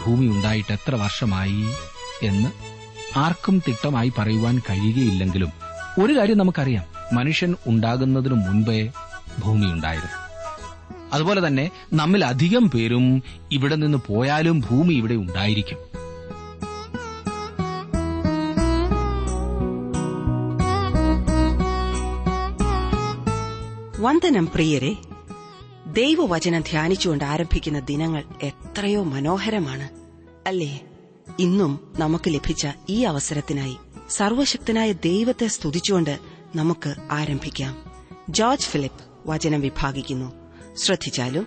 ഭൂമി ഉണ്ടായിട്ട് എത്ര വർഷമായി എന്ന് ആർക്കും തിട്ടമായി പറയുവാൻ കഴിയുകയില്ലെങ്കിലും ഒരു കാര്യം നമുക്കറിയാം മനുഷ്യൻ ഉണ്ടാകുന്നതിനു മുൻപേ ഭൂമി ഉണ്ടായിരുന്നു അതുപോലെ തന്നെ നമ്മിൽ അധികം പേരും ഇവിടെ നിന്ന് പോയാലും ഭൂമി ഇവിടെ ഉണ്ടായിരിക്കും വന്ദനം പ്രിയരെ ദൈവവചനം ധ്യാനിച്ചുകൊണ്ട് ആരംഭിക്കുന്ന ദിനങ്ങൾ എത്രയോ മനോഹരമാണ് അല്ലേ ഇന്നും നമുക്ക് ലഭിച്ച ഈ അവസരത്തിനായി സർവശക്തനായ ദൈവത്തെ സ്തുതിച്ചുകൊണ്ട് നമുക്ക് ആരംഭിക്കാം ജോർജ് ഫിലിപ്പ് വചനം വിഭാഗിക്കുന്നു ശ്രദ്ധിച്ചാലും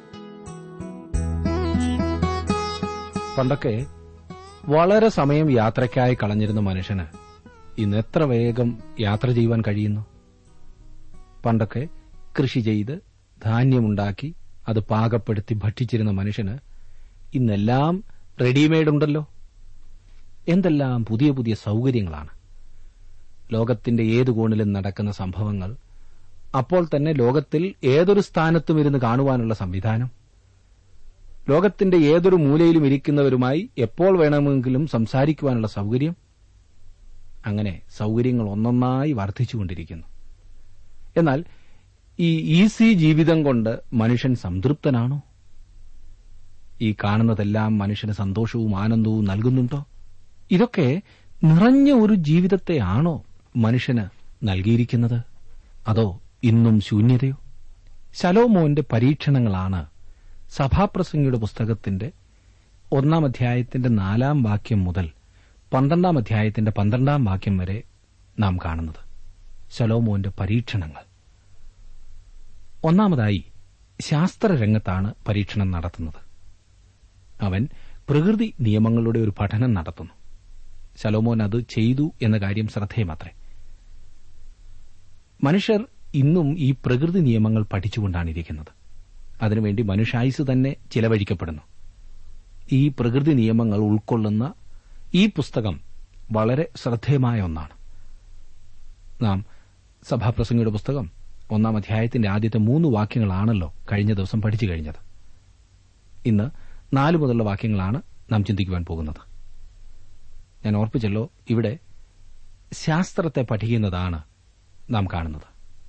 പണ്ടൊക്കെ വളരെ സമയം യാത്രയ്ക്കായി കളഞ്ഞിരുന്ന മനുഷ്യന് ഇന്ന് എത്ര വേഗം യാത്ര ചെയ്യുവാൻ കഴിയുന്നു പണ്ടൊക്കെ കൃഷി ചെയ്ത് ധാന്യമുണ്ടാക്കി അത് പാകപ്പെടുത്തി ഭക്ഷിച്ചിരുന്ന മനുഷ്യന് ഇന്നെല്ലാം റെഡിമെയ്ഡ് ഉണ്ടല്ലോ എന്തെല്ലാം പുതിയ പുതിയ സൗകര്യങ്ങളാണ് ലോകത്തിന്റെ ഏതു കോണിലും നടക്കുന്ന സംഭവങ്ങൾ അപ്പോൾ തന്നെ ലോകത്തിൽ ഏതൊരു സ്ഥാനത്തും ഇരുന്ന് കാണുവാനുള്ള സംവിധാനം ലോകത്തിന്റെ ഏതൊരു മൂലയിലും ഇരിക്കുന്നവരുമായി എപ്പോൾ വേണമെങ്കിലും സംസാരിക്കുവാനുള്ള സൗകര്യം അങ്ങനെ സൗകര്യങ്ങൾ ഒന്നൊന്നായി വർദ്ധിച്ചുകൊണ്ടിരിക്കുന്നു എന്നാൽ ഈ ഈസി ജീവിതം കൊണ്ട് മനുഷ്യൻ സംതൃപ്തനാണോ ഈ കാണുന്നതെല്ലാം മനുഷ്യന് സന്തോഷവും ആനന്ദവും നൽകുന്നുണ്ടോ ഇതൊക്കെ നിറഞ്ഞ ഒരു ജീവിതത്തെയാണോ മനുഷ്യന് നൽകിയിരിക്കുന്നത് അതോ ഇന്നും ശൂന്യതയോ ശലോമോന്റെ പരീക്ഷണങ്ങളാണ് സഭാപ്രസംഗിയുടെ പുസ്തകത്തിന്റെ ഒന്നാം അധ്യായത്തിന്റെ നാലാം വാക്യം മുതൽ പന്ത്രണ്ടാം അധ്യായത്തിന്റെ പന്ത്രണ്ടാം വാക്യം വരെ നാം കാണുന്നത് ശലോമോന്റെ പരീക്ഷണങ്ങൾ ഒന്നാമതായി ശാസ്ത്രരംഗത്താണ് പരീക്ഷണം നടത്തുന്നത് അവൻ പ്രകൃതി നിയമങ്ങളുടെ ഒരു പഠനം നടത്തുന്നു ശലോമോൻ അത് ചെയ്തു എന്ന കാര്യം ശ്രദ്ധേയമാത്രേ മനുഷ്യർ ഇന്നും ഈ പ്രകൃതി നിയമങ്ങൾ പഠിച്ചുകൊണ്ടാണ് ഇരിക്കുന്നത് അതിനുവേണ്ടി മനുഷ്യായുസ് തന്നെ ചിലവഴിക്കപ്പെടുന്നു ഈ പ്രകൃതി നിയമങ്ങൾ ഉൾക്കൊള്ളുന്ന ഈ പുസ്തകം വളരെ ശ്രദ്ധേയമായ ഒന്നാണ് നാം സഭാപ്രസംഗിയുടെ പുസ്തകം ഒന്നാം അധ്യായത്തിന്റെ ആദ്യത്തെ മൂന്ന് വാക്യങ്ങളാണല്ലോ കഴിഞ്ഞ ദിവസം പഠിച്ചു കഴിഞ്ഞത് ഇന്ന് നാല് മുതലുള്ള വാക്യങ്ങളാണ് നാം ചിന്തിക്കുവാൻ പോകുന്നത് ഞാൻ ഓർപ്പിച്ചല്ലോ ഇവിടെ ശാസ്ത്രത്തെ പഠിക്കുന്നതാണ് നാം കാണുന്നത്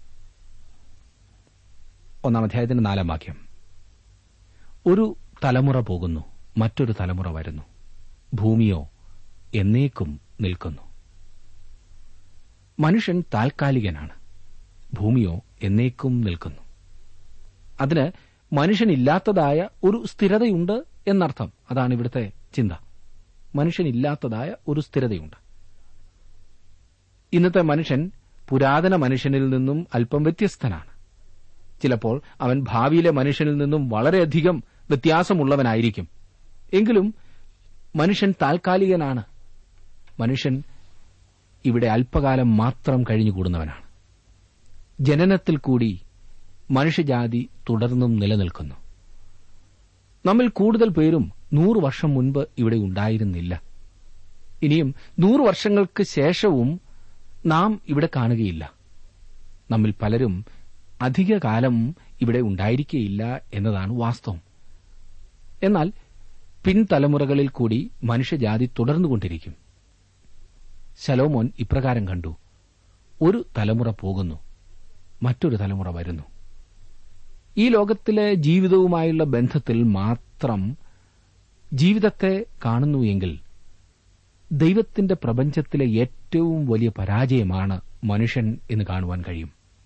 ഒന്നാം അധ്യായത്തിന്റെ നാലാം വാക്യം ഒരു തലമുറ പോകുന്നു മറ്റൊരു തലമുറ വരുന്നു ഭൂമിയോ എന്നേക്കും നിൽക്കുന്നു മനുഷ്യൻ താൽക്കാലികനാണ് ഭൂമിയോ എന്നേക്കും നിൽക്കുന്നു അതിന് മനുഷ്യനില്ലാത്തതായ ഒരു സ്ഥിരതയുണ്ട് എന്നർത്ഥം അതാണ് ഇവിടുത്തെ ചിന്ത മനുഷ്യനില്ലാത്തതായ ഒരു സ്ഥിരതയുണ്ട് ഇന്നത്തെ മനുഷ്യൻ പുരാതന മനുഷ്യനിൽ നിന്നും അല്പം വ്യത്യസ്തനാണ് ചിലപ്പോൾ അവൻ ഭാവിയിലെ മനുഷ്യനിൽ നിന്നും വളരെയധികം വ്യത്യാസമുള്ളവനായിരിക്കും എങ്കിലും മനുഷ്യൻ താൽക്കാലികനാണ് മനുഷ്യൻ ഇവിടെ അല്പകാലം മാത്രം കഴിഞ്ഞുകൂടുന്നവനാണ് ജനനത്തിൽ കൂടി മനുഷ്യജാതി തുടർന്നും നിലനിൽക്കുന്നു നമ്മിൽ കൂടുതൽ പേരും നൂറ് വർഷം മുൻപ് ഇവിടെ ഉണ്ടായിരുന്നില്ല ഇനിയും നൂറ് വർഷങ്ങൾക്ക് ശേഷവും നാം ഇവിടെ കാണുകയില്ല നമ്മിൽ പലരും അധികകാലം ഇവിടെ ഉണ്ടായിരിക്കുകയില്ല എന്നതാണ് വാസ്തവം എന്നാൽ പിൻതലമുറകളിൽ കൂടി മനുഷ്യജാതി തുടർന്നുകൊണ്ടിരിക്കും ശലോമോൻ ഇപ്രകാരം കണ്ടു ഒരു തലമുറ പോകുന്നു മറ്റൊരു തലമുറ വരുന്നു ഈ ലോകത്തിലെ ജീവിതവുമായുള്ള ബന്ധത്തിൽ മാത്രം ജീവിതത്തെ കാണുന്നു എങ്കിൽ ദൈവത്തിന്റെ പ്രപഞ്ചത്തിലെ ഏറ്റവും വലിയ പരാജയമാണ് മനുഷ്യൻ എന്ന് കാണുവാൻ കഴിയും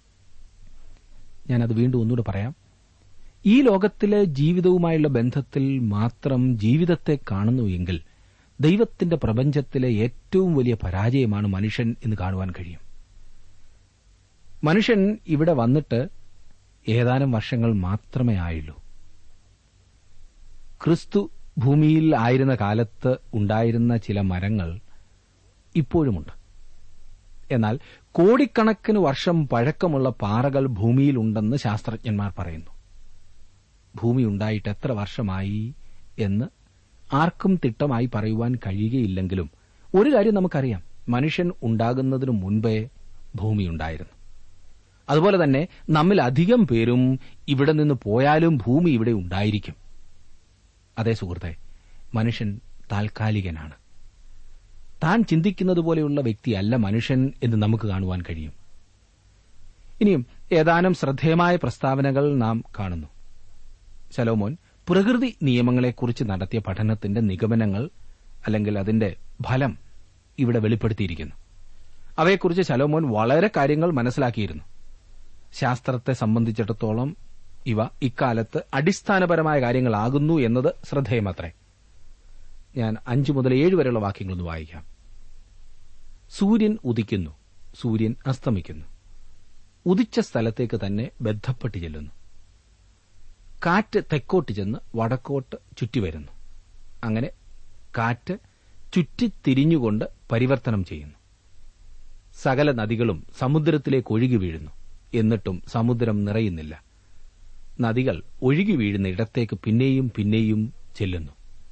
ഞാനത് വീണ്ടും ഒന്നുകൂടെ പറയാം ഈ ലോകത്തിലെ ജീവിതവുമായുള്ള ബന്ധത്തിൽ മാത്രം ജീവിതത്തെ കാണുന്നു എങ്കിൽ ദൈവത്തിന്റെ പ്രപഞ്ചത്തിലെ ഏറ്റവും വലിയ പരാജയമാണ് മനുഷ്യൻ എന്ന് കാണുവാൻ കഴിയും മനുഷ്യൻ ഇവിടെ വന്നിട്ട് ഏതാനും വർഷങ്ങൾ മാത്രമേ ആയുള്ളൂ ക്രിസ്തു ഭൂമിയിൽ ആയിരുന്ന കാലത്ത് ഉണ്ടായിരുന്ന ചില മരങ്ങൾ ഇപ്പോഴുമുണ്ട് എന്നാൽ കോടിക്കണക്കിന് വർഷം പഴക്കമുള്ള പാറകൾ ഭൂമിയിലുണ്ടെന്ന് ശാസ്ത്രജ്ഞന്മാർ പറയുന്നു ഭൂമി ഉണ്ടായിട്ട് എത്ര വർഷമായി എന്ന് ആർക്കും തിട്ടമായി പറയുവാൻ കഴിയുകയില്ലെങ്കിലും ഒരു കാര്യം നമുക്കറിയാം മനുഷ്യൻ ഉണ്ടാകുന്നതിനു മുൻപേ ഭൂമിയുണ്ടായിരുന്നു അതുപോലെ തന്നെ നമ്മിൽ അധികം പേരും ഇവിടെ നിന്ന് പോയാലും ഭൂമി ഇവിടെ ഉണ്ടായിരിക്കും അതേ സുഹൃത്തെ മനുഷ്യൻ താൽക്കാലികനാണ് താൻ ചിന്തിക്കുന്നത് പോലെയുള്ള വ്യക്തിയല്ല മനുഷ്യൻ എന്ന് നമുക്ക് കാണുവാൻ കഴിയും ഇനിയും ഏതാനും ശ്രദ്ധേയമായ പ്രസ്താവനകൾ നാം കാണുന്നു ശലോമോൻ പ്രകൃതി നിയമങ്ങളെക്കുറിച്ച് നടത്തിയ പഠനത്തിന്റെ നിഗമനങ്ങൾ അല്ലെങ്കിൽ അതിന്റെ ഫലം ഇവിടെ വെളിപ്പെടുത്തിയിരിക്കുന്നു അവയെക്കുറിച്ച് ശലോമോൻ വളരെ കാര്യങ്ങൾ മനസ്സിലാക്കിയിരുന്നു ശാസ്ത്രത്തെ സംബന്ധിച്ചിടത്തോളം ഇവ ഇക്കാലത്ത് അടിസ്ഥാനപരമായ കാര്യങ്ങളാകുന്നു എന്നത് ശ്രദ്ധേയമത്രേ ഞാൻ അഞ്ചു മുതൽ ഏഴ് വരെയുള്ള വാക്യങ്ങളൊന്ന് വായിക്കാം സൂര്യൻ ഉദിക്കുന്നു സൂര്യൻ അസ്തമിക്കുന്നു ഉദിച്ച സ്ഥലത്തേക്ക് തന്നെ ബന്ധപ്പെട്ട് ചെല്ലുന്നു കാറ്റ് തെക്കോട്ട് ചെന്ന് വടക്കോട്ട് ചുറ്റിവരുന്നു അങ്ങനെ കാറ്റ് ചുറ്റിത്തിരിഞ്ഞുകൊണ്ട് പരിവർത്തനം ചെയ്യുന്നു സകല നദികളും സമുദ്രത്തിലേക്ക് ഒഴുകി വീഴുന്നു എന്നിട്ടും സമുദ്രം നിറയുന്നില്ല നദികൾ ഒഴുകി വീഴുന്ന ഇടത്തേക്ക് പിന്നെയും പിന്നെയും ചെല്ലുന്നു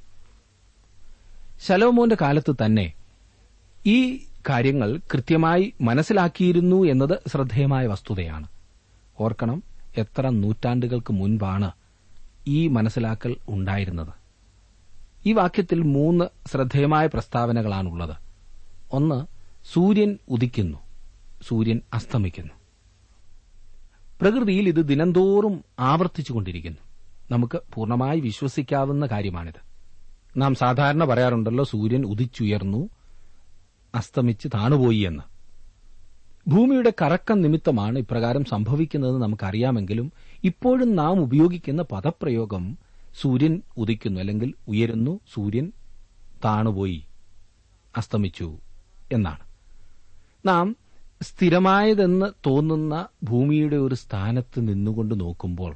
ശലോമോന്റെ കാലത്ത് തന്നെ ഈ കാര്യങ്ങൾ കൃത്യമായി മനസ്സിലാക്കിയിരുന്നു എന്നത് ശ്രദ്ധേയമായ വസ്തുതയാണ് ഓർക്കണം എത്ര നൂറ്റാണ്ടുകൾക്ക് മുൻപാണ് ഈ മനസ്സിലാക്കൽ ഉണ്ടായിരുന്നത് ഈ വാക്യത്തിൽ മൂന്ന് ശ്രദ്ധേയമായ പ്രസ്താവനകളാണുള്ളത് ഒന്ന് സൂര്യൻ ഉദിക്കുന്നു സൂര്യൻ അസ്തമിക്കുന്നു പ്രകൃതിയിൽ ഇത് ദിനംതോറും ആവർത്തിച്ചുകൊണ്ടിരിക്കുന്നു നമുക്ക് പൂർണ്ണമായി വിശ്വസിക്കാവുന്ന കാര്യമാണിത് നാം സാധാരണ പറയാറുണ്ടല്ലോ സൂര്യൻ ഉദിച്ചുയർന്നു അസ്തമിച്ച് താണുപോയി എന്ന് ഭൂമിയുടെ കറക്കം നിമിത്തമാണ് ഇപ്രകാരം സംഭവിക്കുന്നതെന്ന് നമുക്കറിയാമെങ്കിലും ഇപ്പോഴും നാം ഉപയോഗിക്കുന്ന പദപ്രയോഗം സൂര്യൻ ഉദിക്കുന്നു അല്ലെങ്കിൽ ഉയരുന്നു സൂര്യൻ താണുപോയി അസ്തമിച്ചു എന്നാണ് നാം സ്ഥിരമായതെന്ന് തോന്നുന്ന ഭൂമിയുടെ ഒരു സ്ഥാനത്ത് നിന്നുകൊണ്ട് നോക്കുമ്പോൾ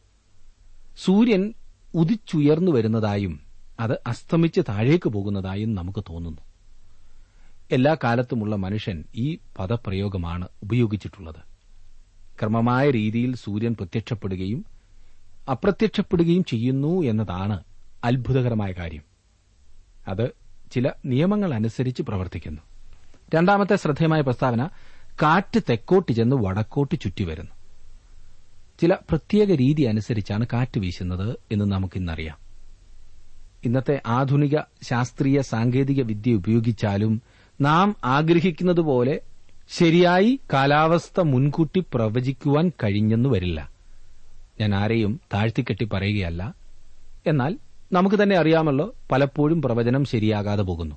സൂര്യൻ ഉദിച്ചുയർന്നു വരുന്നതായും അത് അസ്തമിച്ച് താഴേക്ക് പോകുന്നതായും നമുക്ക് തോന്നുന്നു എല്ലാ കാലത്തുമുള്ള മനുഷ്യൻ ഈ പദപ്രയോഗമാണ് ഉപയോഗിച്ചിട്ടുള്ളത് ക്രമമായ രീതിയിൽ സൂര്യൻ പ്രത്യക്ഷപ്പെടുകയും അപ്രത്യക്ഷപ്പെടുകയും ചെയ്യുന്നു എന്നതാണ് അത്ഭുതകരമായ കാര്യം അത് ചില നിയമങ്ങൾ അനുസരിച്ച് പ്രവർത്തിക്കുന്നു രണ്ടാമത്തെ ശ്രദ്ധേയമായ പ്രസ്താവന കാറ്റ് തെക്കോട്ട് ചെന്ന് വടക്കോട്ട് ചുറ്റിവരുന്നു ചില പ്രത്യേക രീതി അനുസരിച്ചാണ് കാറ്റ് വീശുന്നത് എന്ന് നമുക്കിന്നറിയാം ഇന്നത്തെ ആധുനിക ശാസ്ത്രീയ സാങ്കേതിക വിദ്യ ഉപയോഗിച്ചാലും നാം ആഗ്രഹിക്കുന്നതുപോലെ ശരിയായി കാലാവസ്ഥ മുൻകൂട്ടി പ്രവചിക്കുവാൻ കഴിഞ്ഞെന്നു വരില്ല ഞാൻ ആരെയും താഴ്ത്തിക്കെട്ടി പറയുകയല്ല എന്നാൽ നമുക്ക് തന്നെ അറിയാമല്ലോ പലപ്പോഴും പ്രവചനം ശരിയാകാതെ പോകുന്നു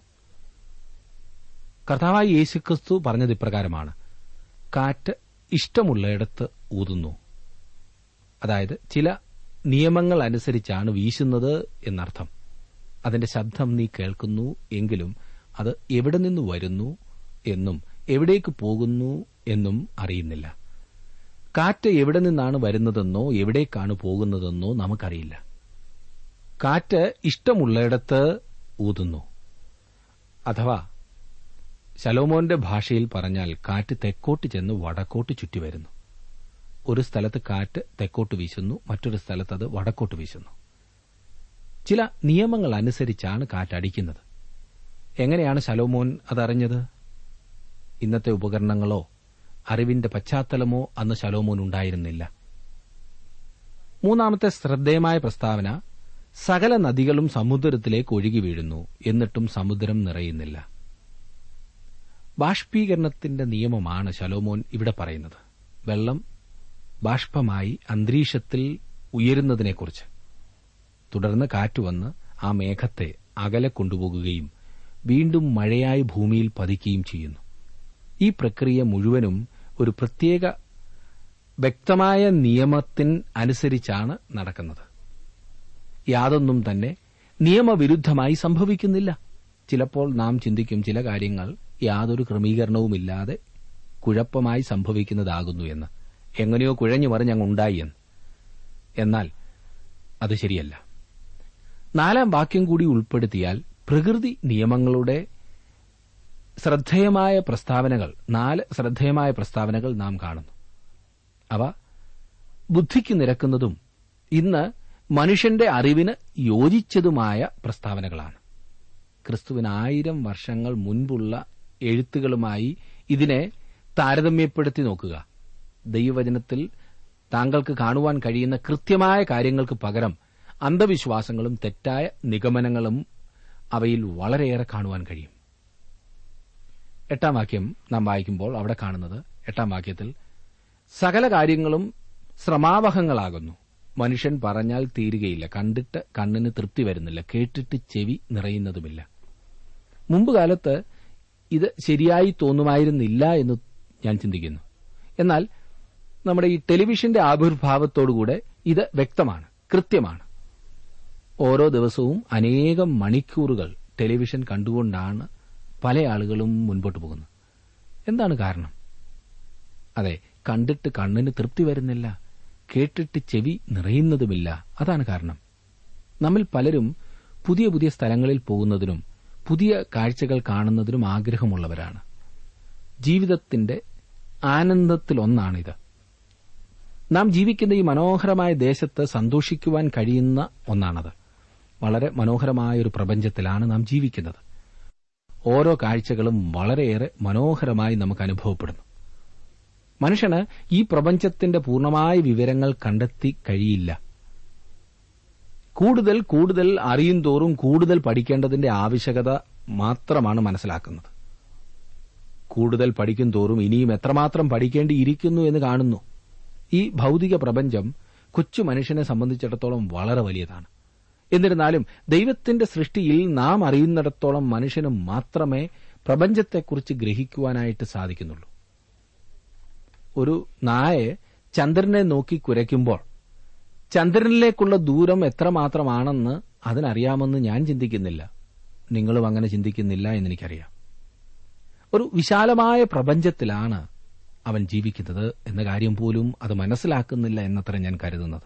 കർത്താവായി യേശുക്രിസ്തു പറഞ്ഞത് ഇപ്രകാരമാണ് കാറ്റ് ഇഷ്ടമുള്ളയിടത്ത് ഊതുന്നു അതായത് ചില നിയമങ്ങൾ അനുസരിച്ചാണ് വീശുന്നത് എന്നർത്ഥം അതിന്റെ ശബ്ദം നീ കേൾക്കുന്നു എങ്കിലും അത് എവിടെ നിന്ന് വരുന്നു എന്നും എവിടേക്ക് പോകുന്നു എന്നും അറിയുന്നില്ല കാറ്റ് എവിടെ നിന്നാണ് വരുന്നതെന്നോ എവിടേക്കാണ് പോകുന്നതെന്നോ നമുക്കറിയില്ല കാറ്റ് ഇഷ്ടമുള്ളയിടത്ത് ഊതുന്നു അഥവാ ശലോമോന്റെ ഭാഷയിൽ പറഞ്ഞാൽ കാറ്റ് തെക്കോട്ട് ചെന്ന് വടക്കോട്ട് ചുറ്റി വരുന്നു ഒരു സ്ഥലത്ത് കാറ്റ് തെക്കോട്ട് വീശുന്നു മറ്റൊരു സ്ഥലത്ത് അത് വടക്കോട്ട് വീശുന്നു ചില നിയമങ്ങൾ അനുസരിച്ചാണ് കാറ്റടിക്കുന്നത് എങ്ങനെയാണ് ശലോമോൻ അതറിഞ്ഞത് ഇന്നത്തെ ഉപകരണങ്ങളോ അറിവിന്റെ പശ്ചാത്തലമോ അന്ന് ശലോമോൻ ഉണ്ടായിരുന്നില്ല മൂന്നാമത്തെ ശ്രദ്ധേയമായ പ്രസ്താവന സകല നദികളും സമുദ്രത്തിലേക്ക് ഒഴുകി വീഴുന്നു എന്നിട്ടും സമുദ്രം നിറയുന്നില്ല ബാഷ്പീകരണത്തിന്റെ നിയമമാണ് ശലോമോൻ ഇവിടെ പറയുന്നത് വെള്ളം ബാഷ്പമായി അന്തരീക്ഷത്തിൽ ഉയരുന്നതിനെക്കുറിച്ച് തുടർന്ന് കാറ്റ് വന്ന് ആ മേഘത്തെ അകലെ കൊണ്ടുപോകുകയും വീണ്ടും മഴയായി ഭൂമിയിൽ പതിക്കുകയും ചെയ്യുന്നു ഈ പ്രക്രിയ മുഴുവനും ഒരു പ്രത്യേക വ്യക്തമായ നിയമത്തിന് അനുസരിച്ചാണ് നടക്കുന്നത് യാതൊന്നും തന്നെ നിയമവിരുദ്ധമായി സംഭവിക്കുന്നില്ല ചിലപ്പോൾ നാം ചിന്തിക്കും ചില കാര്യങ്ങൾ യാതൊരു ക്രമീകരണവുമില്ലാതെ കുഴപ്പമായി സംഭവിക്കുന്നതാകുന്നു എന്ന് എങ്ങനെയോ കുഴഞ്ഞു മറിഞ്ഞങ്ങ് ഉണ്ടായി എന്ന് എന്നാൽ അത് ശരിയല്ല നാലാം വാക്യം കൂടി ഉൾപ്പെടുത്തിയാൽ പ്രകൃതി നിയമങ്ങളുടെ ശ്രദ്ധേയമായ പ്രസ്താവനകൾ നാല് ശ്രദ്ധേയമായ പ്രസ്താവനകൾ നാം കാണുന്നു അവ ബുദ്ധിക്ക് നിരക്കുന്നതും ഇന്ന് മനുഷ്യന്റെ അറിവിന് യോജിച്ചതുമായ പ്രസ്താവനകളാണ് ക്രിസ്തുവിന് ആയിരം വർഷങ്ങൾ മുൻപുള്ള എഴുത്തുകളുമായി ഇതിനെ താരതമ്യപ്പെടുത്തി നോക്കുക ദൈവവചനത്തിൽ താങ്കൾക്ക് കാണുവാൻ കഴിയുന്ന കൃത്യമായ കാര്യങ്ങൾക്ക് പകരം അന്ധവിശ്വാസങ്ങളും തെറ്റായ നിഗമനങ്ങളും അവയിൽ വളരെയേറെ കാണുവാൻ കഴിയും എട്ടാം വാക്യം നാം വായിക്കുമ്പോൾ അവിടെ കാണുന്നത് എട്ടാം വാക്യത്തിൽ സകല കാര്യങ്ങളും ശ്രമാവഹങ്ങളാകുന്നു മനുഷ്യൻ പറഞ്ഞാൽ തീരുകയില്ല കണ്ടിട്ട് കണ്ണിന് തൃപ്തി വരുന്നില്ല കേട്ടിട്ട് ചെവി നിറയുന്നതുമില്ല മുമ്പ് കാലത്ത് ഇത് ശരിയായി തോന്നുമായിരുന്നില്ല എന്ന് ഞാൻ ചിന്തിക്കുന്നു എന്നാൽ നമ്മുടെ ഈ ടെലിവിഷന്റെ ആവിർഭാവത്തോടുകൂടെ ഇത് വ്യക്തമാണ് കൃത്യമാണ് ഓരോ ദിവസവും അനേകം മണിക്കൂറുകൾ ടെലിവിഷൻ കണ്ടുകൊണ്ടാണ് പല ആളുകളും മുൻപോട്ട് പോകുന്നത് എന്താണ് കാരണം അതെ കണ്ടിട്ട് കണ്ണിന് തൃപ്തി വരുന്നില്ല കേട്ടിട്ട് ചെവി നിറയുന്നതുമില്ല അതാണ് കാരണം നമ്മിൽ പലരും പുതിയ പുതിയ സ്ഥലങ്ങളിൽ പോകുന്നതിനും പുതിയ കാഴ്ചകൾ കാണുന്നതിനും ആഗ്രഹമുള്ളവരാണ് ജീവിതത്തിന്റെ ആനന്ദത്തിലൊന്നാണിത് നാം ജീവിക്കുന്ന ഈ മനോഹരമായ ദേശത്ത് സന്തോഷിക്കുവാൻ കഴിയുന്ന ഒന്നാണത് വളരെ മനോഹരമായ ഒരു പ്രപഞ്ചത്തിലാണ് നാം ജീവിക്കുന്നത് ഓരോ കാഴ്ചകളും വളരെയേറെ മനോഹരമായി നമുക്ക് അനുഭവപ്പെടുന്നു മനുഷ്യന് ഈ പ്രപഞ്ചത്തിന്റെ പൂർണ്ണമായ വിവരങ്ങൾ കണ്ടെത്തി കഴിയില്ല കൂടുതൽ കൂടുതൽ അറിയും തോറും കൂടുതൽ പഠിക്കേണ്ടതിന്റെ ആവശ്യകത മാത്രമാണ് മനസ്സിലാക്കുന്നത് കൂടുതൽ പഠിക്കും തോറും ഇനിയും എത്രമാത്രം പഠിക്കേണ്ടിയിരിക്കുന്നു എന്ന് കാണുന്നു ഈ ഭൗതിക പ്രപഞ്ചം കൊച്ചു മനുഷ്യനെ സംബന്ധിച്ചിടത്തോളം വളരെ വലിയതാണ് എന്നിരുന്നാലും ദൈവത്തിന്റെ സൃഷ്ടിയിൽ നാം അറിയുന്നിടത്തോളം മനുഷ്യന് മാത്രമേ പ്രപഞ്ചത്തെക്കുറിച്ച് ഗ്രഹിക്കുവാനായിട്ട് സാധിക്കുന്നുള്ളൂ ഒരു നായെ ചന്ദ്രനെ നോക്കി കുരയ്ക്കുമ്പോൾ ചന്ദ്രനിലേക്കുള്ള ദൂരം എത്രമാത്രമാണെന്ന് അതിനറിയാമെന്ന് ഞാൻ ചിന്തിക്കുന്നില്ല നിങ്ങളും അങ്ങനെ ചിന്തിക്കുന്നില്ല എന്നെനിക്കറിയാം ഒരു വിശാലമായ പ്രപഞ്ചത്തിലാണ് അവൻ ജീവിക്കുന്നത് എന്ന കാര്യം പോലും അത് മനസ്സിലാക്കുന്നില്ല എന്നത്ര ഞാൻ കരുതുന്നത്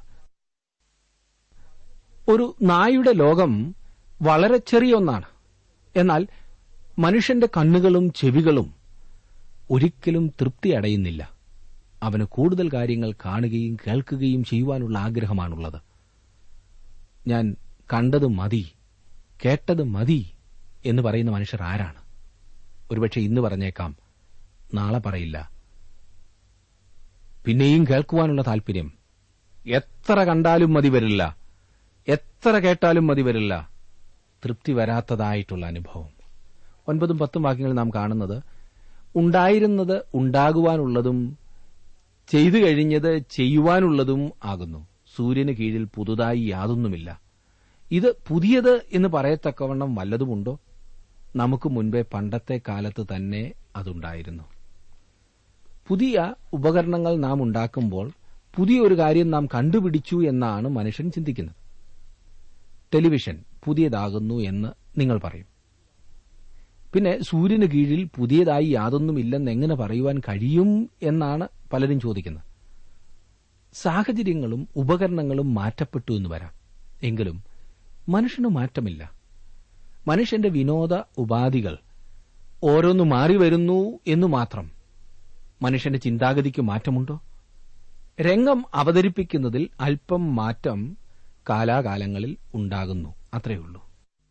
ഒരു നായുടെ ലോകം വളരെ ചെറിയ ഒന്നാണ് എന്നാൽ മനുഷ്യന്റെ കണ്ണുകളും ചെവികളും ഒരിക്കലും തൃപ്തി അടയുന്നില്ല അവന് കൂടുതൽ കാര്യങ്ങൾ കാണുകയും കേൾക്കുകയും ചെയ്യുവാനുള്ള ആഗ്രഹമാണുള്ളത് ഞാൻ കണ്ടത് മതി കേട്ടത് മതി എന്ന് പറയുന്ന മനുഷ്യർ ആരാണ് ഒരുപക്ഷെ ഇന്ന് പറഞ്ഞേക്കാം നാളെ പറയില്ല പിന്നെയും കേൾക്കുവാനുള്ള താൽപര്യം എത്ര കണ്ടാലും മതി വരില്ല എത്ര കേട്ടാലും മതി വരില്ല തൃപ്തി വരാത്തതായിട്ടുള്ള അനുഭവം ഒൻപതും പത്തും വാക്യങ്ങൾ നാം കാണുന്നത് ഉണ്ടായിരുന്നത് ഉണ്ടാകുവാനുള്ളതും ചെയ്തു കഴിഞ്ഞത് ചെയ്യുവാനുള്ളതും ആകുന്നു സൂര്യന് കീഴിൽ പുതുതായി യാതൊന്നുമില്ല ഇത് പുതിയത് എന്ന് പറയത്തക്കവണ്ണം വല്ലതുമുണ്ടോ നമുക്ക് മുൻപേ പണ്ടത്തെ കാലത്ത് തന്നെ അതുണ്ടായിരുന്നു പുതിയ ഉപകരണങ്ങൾ നാം ഉണ്ടാക്കുമ്പോൾ പുതിയൊരു കാര്യം നാം കണ്ടുപിടിച്ചു എന്നാണ് മനുഷ്യൻ ചിന്തിക്കുന്നത് ടെലിവിഷൻ പുതിയതാകുന്നു എന്ന് നിങ്ങൾ പറയും പിന്നെ സൂര്യന് കീഴിൽ പുതിയതായി യാതൊന്നുമില്ലെന്ന് എങ്ങനെ പറയുവാൻ കഴിയും എന്നാണ് പലരും ചോദിക്കുന്നത് സാഹചര്യങ്ങളും ഉപകരണങ്ങളും മാറ്റപ്പെട്ടു എന്ന് വരാം എങ്കിലും മനുഷ്യന് മാറ്റമില്ല മനുഷ്യന്റെ വിനോദ ഉപാധികൾ ഓരോന്ന് മാറി വരുന്നു എന്നു മാത്രം മനുഷ്യന്റെ ചിന്താഗതിക്ക് മാറ്റമുണ്ടോ രംഗം അവതരിപ്പിക്കുന്നതിൽ അല്പം മാറ്റം കാലാകാലങ്ങളിൽ ഉണ്ടാകുന്നു അത്രയുള്ളൂ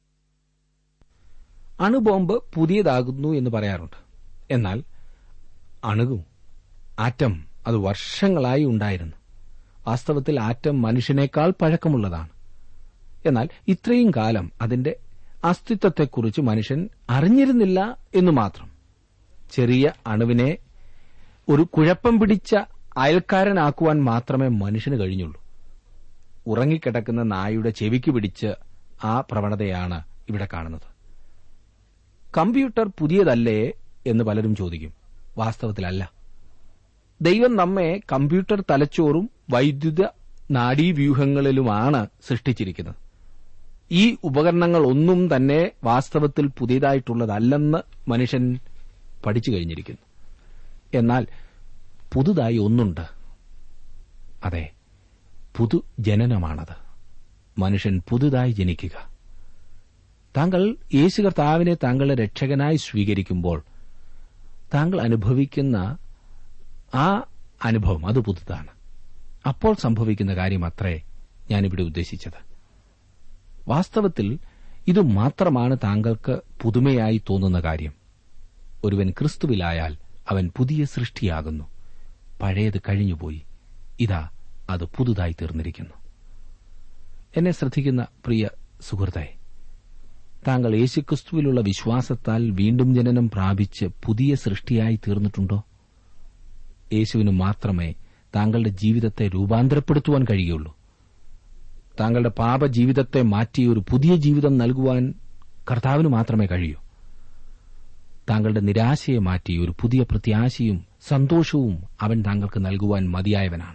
അണുബോംബ് പുതിയതാകുന്നു എന്ന് പറയാറുണ്ട് എന്നാൽ അണുകും ആറ്റം അത് വർഷങ്ങളായി ഉണ്ടായിരുന്നു വാസ്തവത്തിൽ ആറ്റം മനുഷ്യനേക്കാൾ പഴക്കമുള്ളതാണ് എന്നാൽ ഇത്രയും കാലം അതിന്റെ അസ്തിത്വത്തെക്കുറിച്ച് മനുഷ്യൻ അറിഞ്ഞിരുന്നില്ല എന്നു മാത്രം ചെറിയ അണുവിനെ ഒരു കുഴപ്പം പിടിച്ച അയൽക്കാരനാക്കുവാൻ മാത്രമേ മനുഷ്യന് കഴിഞ്ഞുള്ളൂ ഉറങ്ങിക്കിടക്കുന്ന നായുടെ ചെവിക്ക് പിടിച്ച് ആ പ്രവണതയാണ് ഇവിടെ കാണുന്നത് കമ്പ്യൂട്ടർ പുതിയതല്ലേ എന്ന് പലരും ചോദിക്കും വാസ്തവത്തിലല്ല ദൈവം നമ്മെ കമ്പ്യൂട്ടർ തലച്ചോറും വൈദ്യുത നാഡീവ്യൂഹങ്ങളിലുമാണ് സൃഷ്ടിച്ചിരിക്കുന്നത് ഈ ഉപകരണങ്ങൾ ഒന്നും തന്നെ വാസ്തവത്തിൽ പുതിയതായിട്ടുള്ളതല്ലെന്ന് മനുഷ്യൻ പഠിച്ചു കഴിഞ്ഞിരിക്കുന്നു എന്നാൽ പുതുതായി ഒന്നുണ്ട് അതെ പുതുജനനമാണത് മനുഷ്യൻ പുതുതായി ജനിക്കുക താങ്കൾ യേശു കർത്താവിനെ താങ്കളുടെ രക്ഷകനായി സ്വീകരിക്കുമ്പോൾ താങ്കൾ അനുഭവിക്കുന്ന ആ അനുഭവം അത് പുതുതാണ് അപ്പോൾ സംഭവിക്കുന്ന കാര്യം അത്രേ ഞാനിവിടെ ഉദ്ദേശിച്ചത് വാസ്തവത്തിൽ ഇത് മാത്രമാണ് താങ്കൾക്ക് പുതുമയായി തോന്നുന്ന കാര്യം ഒരുവൻ ക്രിസ്തുവിലായാൽ അവൻ പുതിയ സൃഷ്ടിയാകുന്നു പഴയത് കഴിഞ്ഞുപോയി ഇതാ അത് പുതുതായി തീർന്നിരിക്കുന്നു എന്നെ ശ്രദ്ധിക്കുന്ന പ്രിയ സുഹൃത്തെ താങ്കൾ യേശുക്രിസ്തുവിലുള്ള വിശ്വാസത്താൽ വീണ്ടും ജനനം പ്രാപിച്ച് പുതിയ സൃഷ്ടിയായി തീർന്നിട്ടുണ്ടോ യേശുവിന് മാത്രമേ താങ്കളുടെ ജീവിതത്തെ രൂപാന്തരപ്പെടുത്തുവാൻ കഴിയുള്ളൂ താങ്കളുടെ പാപജീവിതത്തെ മാറ്റി ഒരു പുതിയ ജീവിതം നൽകുവാൻ കർത്താവിന് മാത്രമേ കഴിയൂ താങ്കളുടെ നിരാശയെ മാറ്റി ഒരു പുതിയ പ്രത്യാശയും സന്തോഷവും അവൻ താങ്കൾക്ക് നൽകുവാൻ മതിയായവനാണ്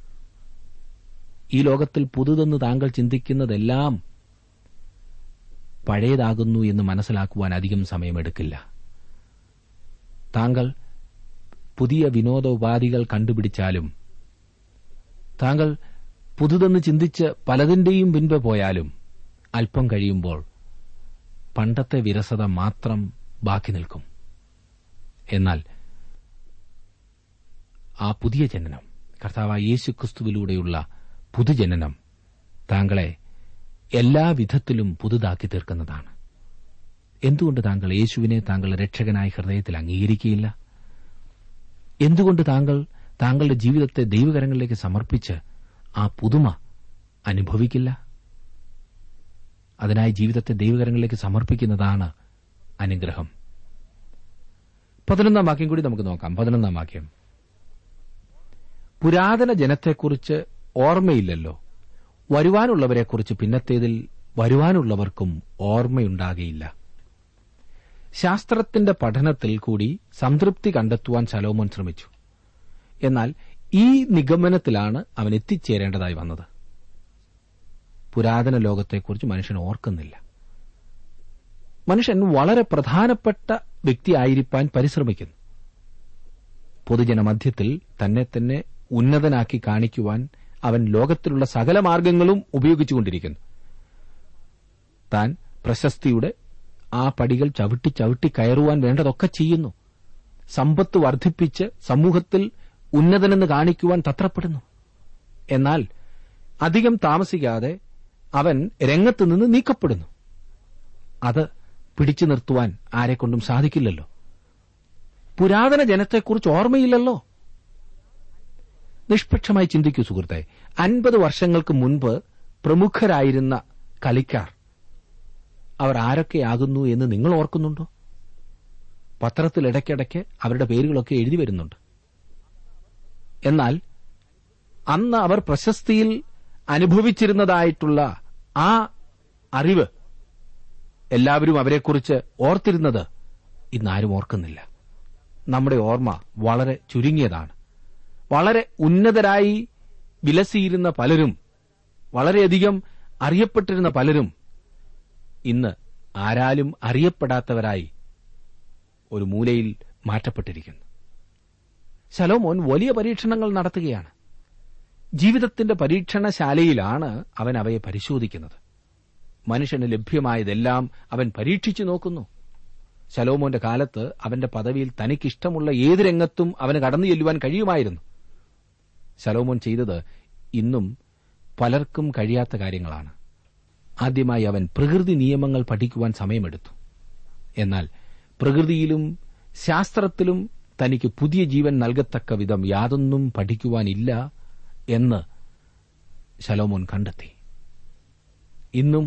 ഈ ലോകത്തിൽ പുതുതെന്ന് താങ്കൾ ചിന്തിക്കുന്നതെല്ലാം പഴയതാകുന്നു എന്ന് മനസ്സിലാക്കുവാൻ അധികം സമയമെടുക്കില്ല താങ്കൾ പുതിയ വിനോദോപാധികൾ കണ്ടുപിടിച്ചാലും താങ്കൾ പുതുതെന്ന് ചിന്തിച്ച് പലതിന്റെയും പിൻപെ പോയാലും അല്പം കഴിയുമ്പോൾ പണ്ടത്തെ വിരസത മാത്രം ബാക്കി നിൽക്കും എന്നാൽ ആ പുതിയ ജനനം കർത്താവായ യേശുക്രിസ്തുവിലൂടെയുള്ള പുതുജനനം താങ്കളെ എല്ലാ വിധത്തിലും പുതുതാക്കി തീർക്കുന്നതാണ് എന്തുകൊണ്ട് താങ്കൾ യേശുവിനെ താങ്കളുടെ രക്ഷകനായ ഹൃദയത്തിൽ അംഗീകരിക്കുകയില്ല എന്തുകൊണ്ട് താങ്കൾ താങ്കളുടെ ജീവിതത്തെ ദൈവകരങ്ങളിലേക്ക് സമർപ്പിച്ച് ആ പുതുമ അനുഭവിക്കില്ല അതിനായി ജീവിതത്തെ ദൈവകരങ്ങളിലേക്ക് സമർപ്പിക്കുന്നതാണ് അനുഗ്രഹം പതിനൊന്നാം വാക്യം കൂടി നമുക്ക് നോക്കാം പതിനൊന്നാം വാക്യം പുരാതന ജനത്തെക്കുറിച്ച് ഓർമ്മയില്ലല്ലോ വരുവാനുള്ളവരെക്കുറിച്ച് പിന്നത്തേതിൽ വരുവാനുള്ളവർക്കും ഓർമ്മയുണ്ടാകയില്ല ശാസ്ത്രത്തിന്റെ പഠനത്തിൽ കൂടി സംതൃപ്തി കണ്ടെത്തുവാൻ ശലോമോൻ ശ്രമിച്ചു എന്നാൽ ഈ നിഗമനത്തിലാണ് അവൻ എത്തിച്ചേരേണ്ടതായി വന്നത് പുരാതന ലോകത്തെക്കുറിച്ച് മനുഷ്യൻ ഓർക്കുന്നില്ല മനുഷ്യൻ വളരെ പ്രധാനപ്പെട്ട വ്യക്തിയായിരിക്കാൻ പരിശ്രമിക്കുന്നു പൊതുജനമധ്യത്തിൽ തന്നെ തന്നെ ഉന്നതനാക്കി കാണിക്കുവാൻ അവൻ ലോകത്തിലുള്ള സകല മാർഗങ്ങളും ഉപയോഗിച്ചുകൊണ്ടിരിക്കുന്നു താൻ പ്രശസ്തിയുടെ ആ പടികൾ ചവിട്ടി ചവിട്ടി കയറുവാൻ വേണ്ടതൊക്കെ ചെയ്യുന്നു സമ്പത്ത് വർദ്ധിപ്പിച്ച് സമൂഹത്തിൽ ഉന്നതനെന്ന് കാണിക്കുവാൻ തത്രപ്പെടുന്നു എന്നാൽ അധികം താമസിക്കാതെ അവൻ രംഗത്ത് നിന്ന് നീക്കപ്പെടുന്നു അത് പിടിച്ചു നിർത്തുവാൻ ആരെക്കൊണ്ടും സാധിക്കില്ലല്ലോ പുരാതന ജനത്തെക്കുറിച്ച് ഓർമ്മയില്ലല്ലോ നിഷ്പക്ഷമായി ചിന്തിക്കൂ സുഹൃത്തെ അൻപത് വർഷങ്ങൾക്ക് മുൻപ് പ്രമുഖരായിരുന്ന കളിക്കാർ അവർ ആരൊക്കെയാകുന്നു എന്ന് നിങ്ങൾ ഓർക്കുന്നുണ്ടോ പത്രത്തിൽ ഇടയ്ക്കിടയ്ക്ക് അവരുടെ പേരുകളൊക്കെ എഴുതി വരുന്നുണ്ട് എന്നാൽ അന്ന് അവർ പ്രശസ്തിയിൽ അനുഭവിച്ചിരുന്നതായിട്ടുള്ള ആ അറിവ് എല്ലാവരും അവരെക്കുറിച്ച് ഓർത്തിരുന്നത് ഇന്നാരും ഓർക്കുന്നില്ല നമ്മുടെ ഓർമ്മ വളരെ ചുരുങ്ങിയതാണ് വളരെ ഉന്നതരായി വിലസിയിരുന്ന പലരും വളരെയധികം അറിയപ്പെട്ടിരുന്ന പലരും ഇന്ന് ആരാലും അറിയപ്പെടാത്തവരായി ഒരു മൂലയിൽ മാറ്റപ്പെട്ടിരിക്കുന്നു ശലോമോൻ വലിയ പരീക്ഷണങ്ങൾ നടത്തുകയാണ് ജീവിതത്തിന്റെ പരീക്ഷണശാലയിലാണ് അവൻ അവയെ പരിശോധിക്കുന്നത് മനുഷ്യന് ലഭ്യമായതെല്ലാം അവൻ പരീക്ഷിച്ചു നോക്കുന്നു ശലോമോന്റെ കാലത്ത് അവന്റെ പദവിയിൽ തനിക്കിഷ്ടമുള്ള ഏത് രംഗത്തും അവന് കടന്നു ചെല്ലുവാൻ കഴിയുമായിരുന്നു ശലോമോൻ ചെയ്തത് ഇന്നും പലർക്കും കഴിയാത്ത കാര്യങ്ങളാണ് ആദ്യമായി അവൻ പ്രകൃതി നിയമങ്ങൾ പഠിക്കുവാൻ സമയമെടുത്തു എന്നാൽ പ്രകൃതിയിലും ശാസ്ത്രത്തിലും തനിക്ക് പുതിയ ജീവൻ നൽകത്തക്ക വിധം യാതൊന്നും പഠിക്കുവാനില്ല എന്ന് ശലോമോൻ കണ്ടെത്തി ഇന്നും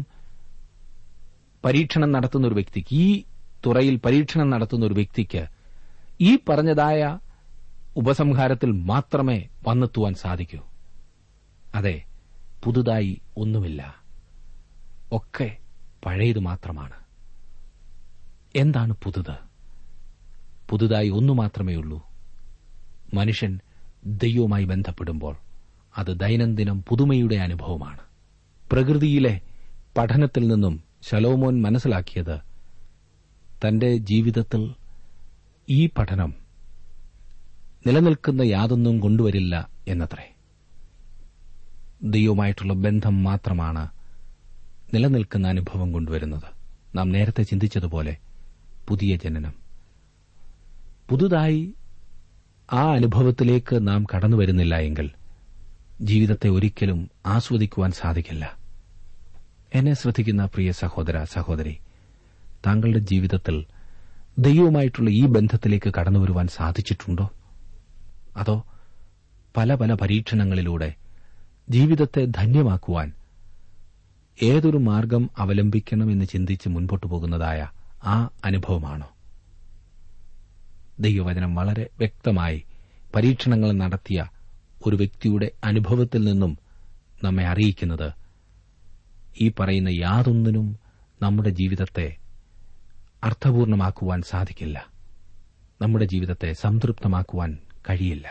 പരീക്ഷണം നടത്തുന്ന ഒരു വ്യക്തിക്ക് ഈ തുറയിൽ പരീക്ഷണം നടത്തുന്ന ഒരു വ്യക്തിക്ക് ഈ പറഞ്ഞതായ ഉപസംഹാരത്തിൽ മാത്രമേ വന്നെത്തുവാൻ സാധിക്കൂ അതെ പുതുതായി ഒന്നുമില്ല ഒക്കെ പഴയത് മാത്രമാണ് എന്താണ് പുതുത് പുതുതായി ഒന്നു മാത്രമേ ഉള്ളൂ മനുഷ്യൻ ദൈവവുമായി ബന്ധപ്പെടുമ്പോൾ അത് ദൈനംദിനം പുതുമയുടെ അനുഭവമാണ് പ്രകൃതിയിലെ പഠനത്തിൽ നിന്നും ശലോമോൻ മനസ്സിലാക്കിയത് തന്റെ ജീവിതത്തിൽ ഈ പഠനം നിലനിൽക്കുന്ന യാതൊന്നും കൊണ്ടുവരില്ല എന്നത്രേ ദൈവമായിട്ടുള്ള ബന്ധം മാത്രമാണ് നിലനിൽക്കുന്ന അനുഭവം കൊണ്ടുവരുന്നത് നാം നേരത്തെ ചിന്തിച്ചതുപോലെ പുതിയ ജനനം പുതുതായി ആ അനുഭവത്തിലേക്ക് നാം കടന്നു വരുന്നില്ല എങ്കിൽ ജീവിതത്തെ ഒരിക്കലും ആസ്വദിക്കുവാൻ സാധിക്കില്ല എന്നെ ശ്രദ്ധിക്കുന്ന പ്രിയ സഹോദര സഹോദരി താങ്കളുടെ ജീവിതത്തിൽ ദൈവവുമായിട്ടുള്ള ഈ ബന്ധത്തിലേക്ക് കടന്നു വരുവാൻ സാധിച്ചിട്ടുണ്ടോ അതോ പല പല പരീക്ഷണങ്ങളിലൂടെ ജീവിതത്തെ ധന്യമാക്കുവാൻ ഏതൊരു മാർഗം അവലംബിക്കണമെന്ന് ചിന്തിച്ച് മുൻപോട്ടു പോകുന്നതായ ആ അനുഭവമാണോ ദൈവവചനം വളരെ വ്യക്തമായി പരീക്ഷണങ്ങൾ നടത്തിയ ഒരു വ്യക്തിയുടെ അനുഭവത്തിൽ നിന്നും നമ്മെ അറിയിക്കുന്നത് ഈ പറയുന്ന യാതൊന്നിനും നമ്മുടെ ജീവിതത്തെ അർത്ഥപൂർണമാക്കുവാൻ സാധിക്കില്ല നമ്മുടെ ജീവിതത്തെ സംതൃപ്തമാക്കുവാൻ കഴിയില്ല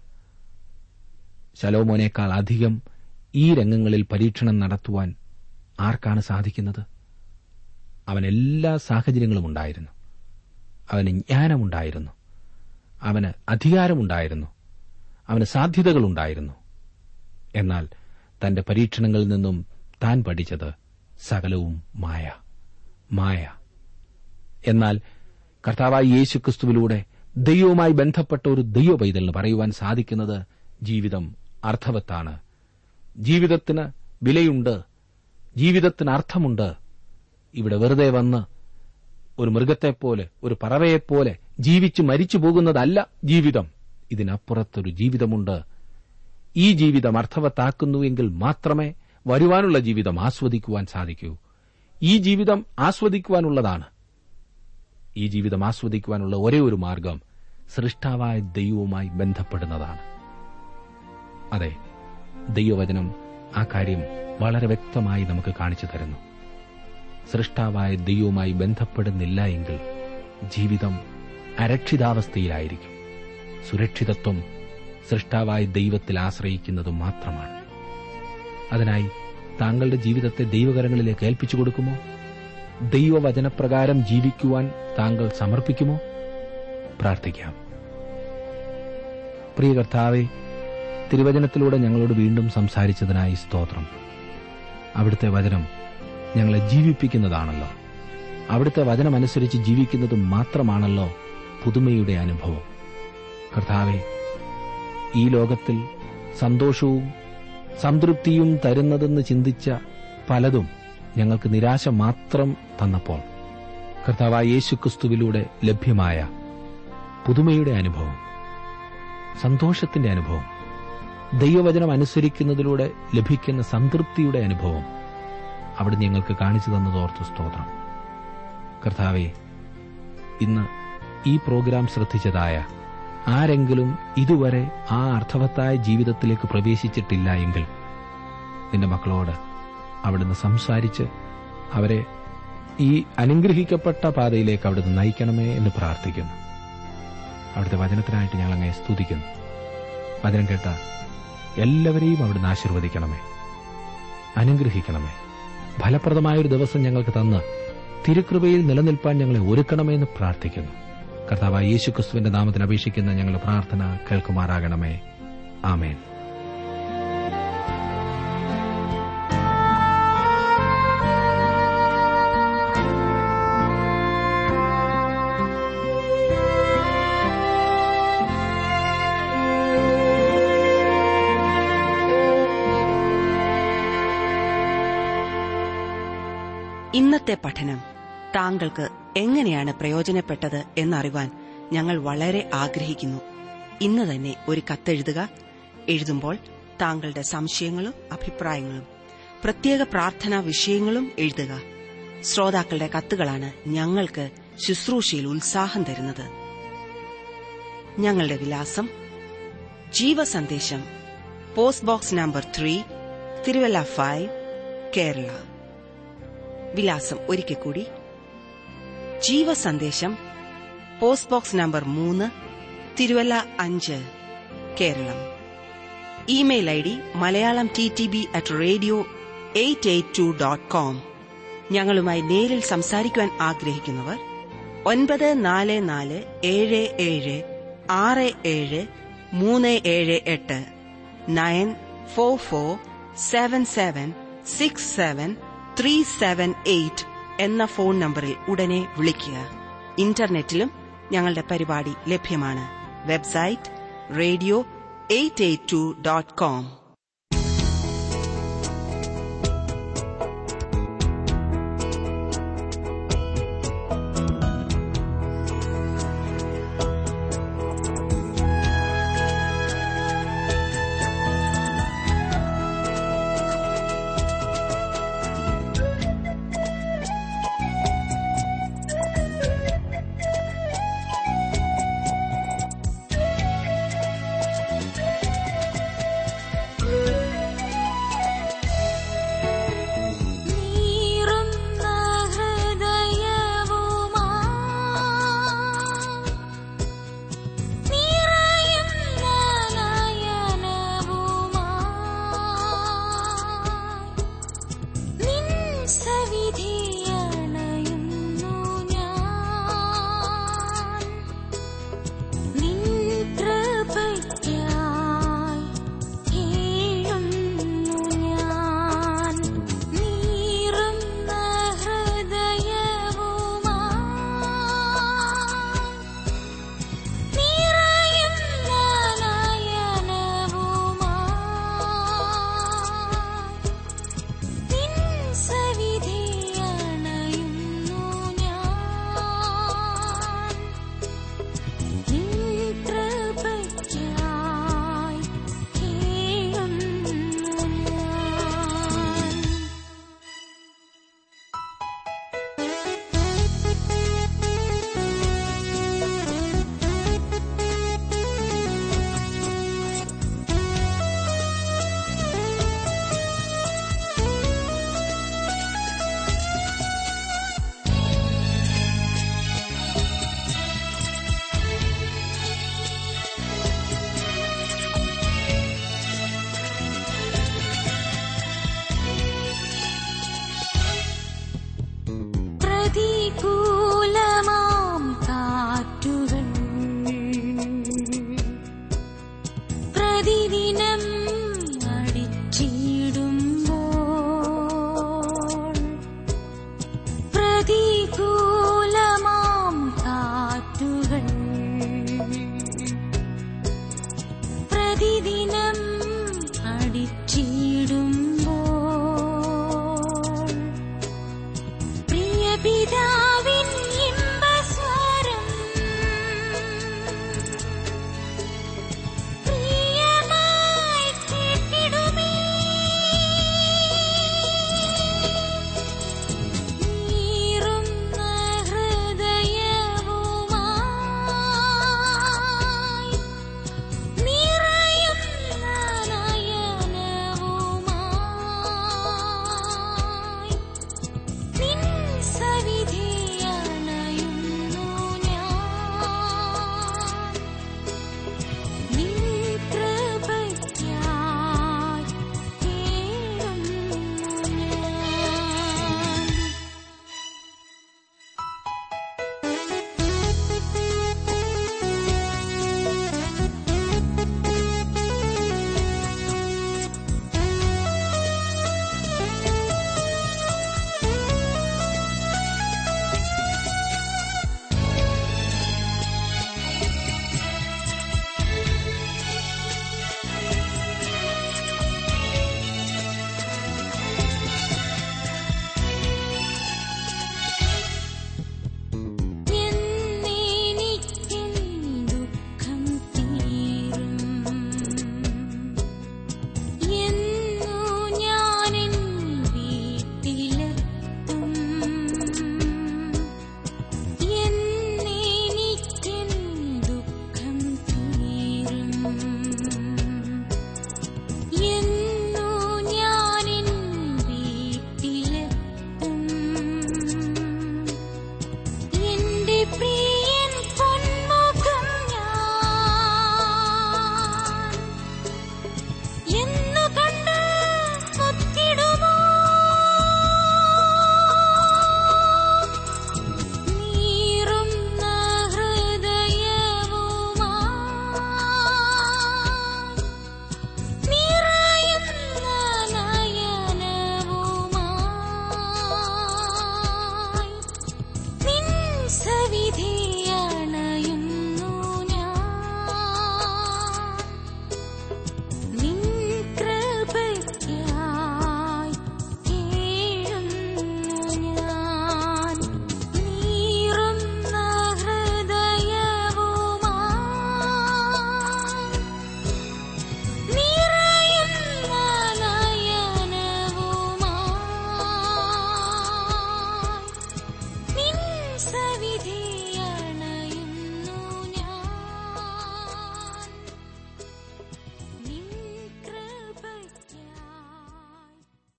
ശലോമോനേക്കാൾ അധികം ഈ രംഗങ്ങളിൽ പരീക്ഷണം നടത്തുവാൻ ആർക്കാണ് സാധിക്കുന്നത് അവൻ എല്ലാ സാഹചര്യങ്ങളും ഉണ്ടായിരുന്നു അവന് ജ്ഞാനമുണ്ടായിരുന്നു അവന് അധികാരമുണ്ടായിരുന്നു അവന് സാധ്യതകളുണ്ടായിരുന്നു എന്നാൽ തന്റെ പരീക്ഷണങ്ങളിൽ നിന്നും താൻ പഠിച്ചത് സകലവും മായ മായ എന്നാൽ കർത്താവായ യേശുക്രിസ്തുവിലൂടെ ദൈവവുമായി ബന്ധപ്പെട്ട ഒരു ദൈവ പൈതലിന് പറയുവാൻ സാധിക്കുന്നത് ജീവിതം അർത്ഥവത്താണ് ജീവിതത്തിന് വിലയുണ്ട് ജീവിതത്തിന് അർത്ഥമുണ്ട് ഇവിടെ വെറുതെ വന്ന് ഒരു മൃഗത്തെപ്പോലെ ഒരു പറവയെപ്പോലെ ജീവിച്ചു മരിച്ചു പോകുന്നതല്ല ജീവിതം ഇതിനപ്പുറത്തൊരു ജീവിതമുണ്ട് ഈ ജീവിതം അർത്ഥവത്താക്കുന്നുവെങ്കിൽ മാത്രമേ വരുവാനുള്ള ജീവിതം ആസ്വദിക്കുവാൻ സാധിക്കൂ ഈ ജീവിതം ആസ്വദിക്കുവാനുള്ളതാണ് ഈ ജീവിതം ആസ്വദിക്കുവാനുള്ള ഒരേ ഒരു മാർഗം സൃഷ്ടാവായ ദൈവവുമായി ബന്ധപ്പെടുന്നതാണ് അതെ ദൈവവചനം ആ കാര്യം വളരെ വ്യക്തമായി നമുക്ക് കാണിച്ചു തരുന്നു സൃഷ്ടാവായ ദൈവവുമായി ബന്ധപ്പെടുന്നില്ല എങ്കിൽ ജീവിതം അരക്ഷിതാവസ്ഥയിലായിരിക്കും സുരക്ഷിതത്വം സൃഷ്ടാവായ ദൈവത്തിൽ ആശ്രയിക്കുന്നത് മാത്രമാണ് അതിനായി താങ്കളുടെ ജീവിതത്തെ ദൈവകരങ്ങളിലേക്ക് ഏൽപ്പിച്ചു കൊടുക്കുമോ ദൈവവചനപ്രകാരം ജീവിക്കുവാൻ താങ്കൾ സമർപ്പിക്കുമോ പ്രാർത്ഥിക്കാം പ്രിയ കർത്താവെ തിരുവചനത്തിലൂടെ ഞങ്ങളോട് വീണ്ടും സംസാരിച്ചതിനായി സ്തോത്രം അവിടുത്തെ വചനം ഞങ്ങളെ ജീവിപ്പിക്കുന്നതാണല്ലോ അവിടുത്തെ വചനമനുസരിച്ച് ജീവിക്കുന്നത് മാത്രമാണല്ലോ പുതുമയുടെ അനുഭവം കർത്താവെ ഈ ലോകത്തിൽ സന്തോഷവും സംതൃപ്തിയും തരുന്നതെന്ന് ചിന്തിച്ച പലതും ഞങ്ങൾക്ക് നിരാശ മാത്രം തന്നപ്പോൾ കർത്താവായ യേശുക്രിസ്തുവിലൂടെ ലഭ്യമായ പുതുമയുടെ അനുഭവം സന്തോഷത്തിന്റെ അനുഭവം ദൈവവചനം അനുസരിക്കുന്നതിലൂടെ ലഭിക്കുന്ന സംതൃപ്തിയുടെ അനുഭവം അവിടെ ഞങ്ങൾക്ക് കാണിച്ചു തന്നതോർത്ത് സ്തോത്രം കർത്താവെ ഇന്ന് ഈ പ്രോഗ്രാം ശ്രദ്ധിച്ചതായ ആരെങ്കിലും ഇതുവരെ ആ അർത്ഥവത്തായ ജീവിതത്തിലേക്ക് പ്രവേശിച്ചിട്ടില്ല എങ്കിൽ നിന്റെ മക്കളോട് അവിടുന്ന് സംസാരിച്ച് അവരെ ഈ അനുഗ്രഹിക്കപ്പെട്ട പാതയിലേക്ക് അവിടുന്ന് നയിക്കണമേ എന്ന് പ്രാർത്ഥിക്കുന്നു അവിടുത്തെ വചനത്തിനായിട്ട് ഞങ്ങൾ അങ്ങനെ സ്തുതിക്കുന്നു വചനം കേട്ട എല്ലാവരെയും അവിടുന്ന് ആശീർവദിക്കണമേ അനുഗ്രഹിക്കണമേ ഫലപ്രദമായൊരു ദിവസം ഞങ്ങൾക്ക് തന്ന് തിരുകൃപയിൽ നിലനിൽപ്പാൻ ഞങ്ങളെ ഒരുക്കണമേ എന്ന് പ്രാർത്ഥിക്കുന്നു കർത്താവ് യേശു ക്രിസ്തുവിന്റെ നാമത്തിൽ അപേക്ഷിക്കുന്ന ഞങ്ങളുടെ പ്രാർത്ഥന കേൾക്കുമാറാകണമേ ആമേൻ ഇന്നത്തെ പഠനം താങ്കൾക്ക് എങ്ങനെയാണ് പ്രയോജനപ്പെട്ടത് എന്നറിവാൻ ഞങ്ങൾ വളരെ ആഗ്രഹിക്കുന്നു ഇന്ന് തന്നെ ഒരു കത്തെഴുതുക എഴുതുമ്പോൾ താങ്കളുടെ സംശയങ്ങളും അഭിപ്രായങ്ങളും പ്രത്യേക പ്രാർത്ഥനാ വിഷയങ്ങളും എഴുതുക ശ്രോതാക്കളുടെ കത്തുകളാണ് ഞങ്ങൾക്ക് ശുശ്രൂഷയിൽ ഉത്സാഹം തരുന്നത് ഞങ്ങളുടെ വിലാസം ജീവസന്ദേശം post box number three Thiruvalla five Kerala വിലാസം ഒരിക്കൽ കൂടി ജീവസന്ദേശം പോസ്റ്റ് ബോക്സ് നമ്പർ മൂന്ന് തിരുവല്ല അഞ്ച് Keralam email I D Malayalam T T B at radio eight eight two dot com ഞങ്ങളുമായി നേരിൽ സംസാരിക്കുവാൻ ആഗ്രഹിക്കുന്നവർ ഒൻപത് നാല് നാല് ഏഴ് ഏഴ് ആറ് ഏഴ് മൂന്ന് ഏഴ് എട്ട് nine four four seven seven six seven three seven eight എന്ന ഫോൺ നമ്പറിൽ ഉടനെ വിളിക്കുക ഇന്റർനെറ്റിലും ഞങ്ങളുടെ പരിപാടി ലഭ്യമാണ് website radio eight eight two dot com